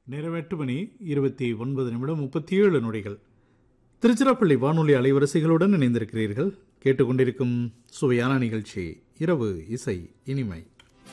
நேரம் எட்டு மணி இருபத்தி ஒன்பது நிமிடம் முப்பத்தி ஏழு நொடிகள் திருச்சிராப்பள்ளி வானொலி அலைவரிசைகளுடன் இணைந்திருக்கிறீர்கள் கேட்டுக்கொண்டிருக்கும் சுவையான நிகழ்ச்சி இரவு இசை இனிமை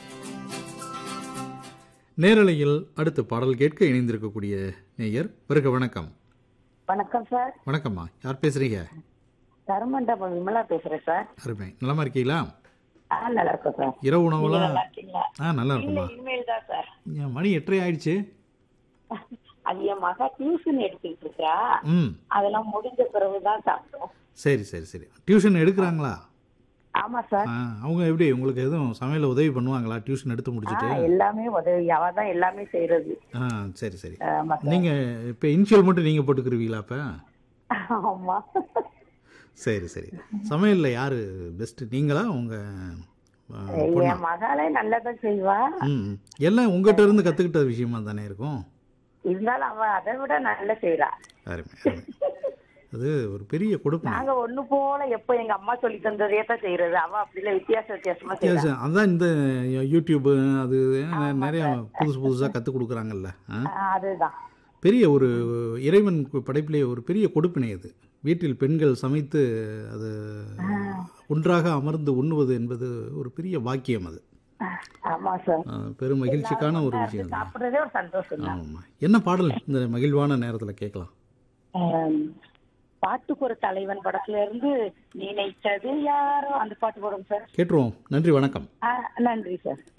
நேரலையில் அடுத்த பாடல் கேட்க இணைந்திருக்கக்கூடிய நேயர் வருக வணக்கம் வணக்கம் சார் வணக்கம்மா யார் பேசுறீங்க தருமண்டபம் விமலா பேசுறேன் சார் அருமை நலமா இருக்கீங்களா ஆ நல்லா இருக்கோம் சார் இரவு நீங்க உணவுலாம் நல்லா இருக்கீங்களா ஆ நல்லா இல்ல இருக்குமா இனிமேல் தான் சார் ஏன் மணி எட்டரை ஆயிடுச்சு அது என் மகா டியூஷன் எடுத்துக்கிட்டு இருக்கா ம் அதெல்லாம் முடிஞ்ச பிறகுதான் சாப்பிட்டோம் சரி சரி சரி டியூஷன் எடுக்கிறாங்களா ஆமா சார் ஆ, அவங்க எப்படி உங்களுக்கு எதுவும் சமையல உதவி பண்ணுவாங்களா டியூஷன் எடுத்து ஆ, முடிச்சிட்டு எல்லாமே உதவி அவ தான் எல்லாமே செய்யறது ஆ சரி சரி ஆமா சார் நீங்க இப்ப இனிஷியல் மட்டும் நீங்க போட்டுக்கிருவீங்களா அப்ப ஆமா சரி சரி சமையல்ல யாரு பெஸ்ட் நீங்களா உங்க ஆ, பொண்ணா என் மகாலே நல்லதான் செய்வா ம் ம். எல்லாம் உங்ககிட்ட இருந்து கத்துக்கிட்ட விஷயமா தானே இருக்கும் இருந்தாலும் அவ அதை விட நல்லா செய்யறா அருமை அருமை அது ஒரு பெரிய கொடுப்பனை நாங்க ஒண்ணு போல எப்ப எங்க அம்மா சொல்லி தந்ததே தான் செய்யறது அவ அப்படி இல்ல வித்தியாச வித்தியாசமா செய்யறா வித்தியாசம் அதான் இந்த யூடியூப் அது நெ- நிறைய புதுசு புதுசாக கற்றுக் கொடுக்குறாங்கல்ல ஆ? ஆ, அதுதான் பெரிய ஒரு இறைவன் கு- படைப்பிலே ஒரு பெரிய கொடுப்பினை அது வீட்டில் பெண்கள் சமைத்து அது ஒன்றாக அமர்ந்து உண்ணுவது என்பது ஒரு பெரிய பாக்கியம் அது ஆமா சார் ஆ, பெரும் மகிழ்ச்சிக்கான ஒரு விஷயம் தான் சாப்பிடுறதே ஒரு சந்தோஷம் தான் ஆமாம்மா என்ன பாடல் இந்த மகிழ்வான நேரத்தில் கேட்கலாம் ஆம், பாட்டுக்கு ஒரு தலைவன் படத்துல இருந்து நினைத்தது யாரோ அந்த பாட்டு போடுங்க சார் கேட்டுருவோம் நன்றி வணக்கம் ஆ, நன்றி சார்